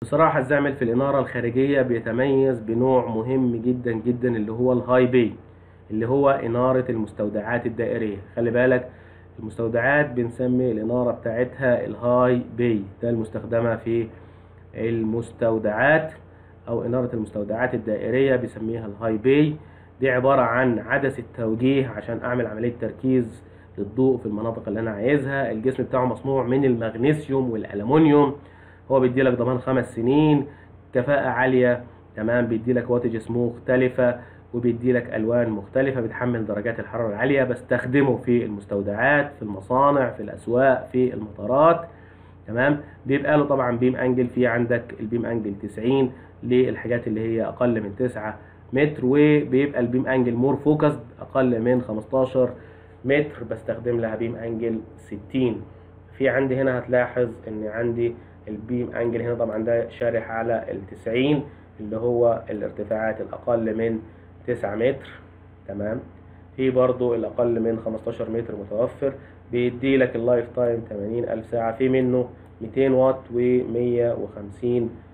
بصراحة الزعمل في الإنارة الخارجية بيتميز بنوع مهم جدا جدا اللي هو الهاي بي اللي هو إنارة المستودعات الدائرية خلي بالك المستودعات بنسمي الإنارة بتاعتها الهاي بي ده المستخدمة في المستودعات أو إنارة المستودعات الدائرية بيسميها الهاي بي دي عبارة عن عدسة توجيه عشان أعمل عملية تركيز للضوء في المناطق اللي أنا عايزها الجسم بتاعه مصنوع من المغنيسيوم والألمنيوم هو بيدي لك ضمان خمس سنين كفاءة عالية تمام بيدي لك واتجز مختلفة وبيدي لك ألوان مختلفة بتحمل درجات الحرارة العالية بستخدمه في المستودعات في المصانع في الأسواق في المطارات تمام بيبقى له طبعا بيم انجل في عندك البيم انجل 90 للحاجات اللي هي اقل من 9 متر وبيبقى البيم انجل مور فوكس اقل من 15 متر بستخدم لها بيم انجل 60 في عندي هنا هتلاحظ ان عندي البيم انجل هنا طبعا ده شارح على ال 90 اللي هو الارتفاعات الاقل من 9 متر تمام في برضو الاقل من 15 متر متوفر بيدي لك اللايف تايم 80 الف ساعه في منه 200 واط و150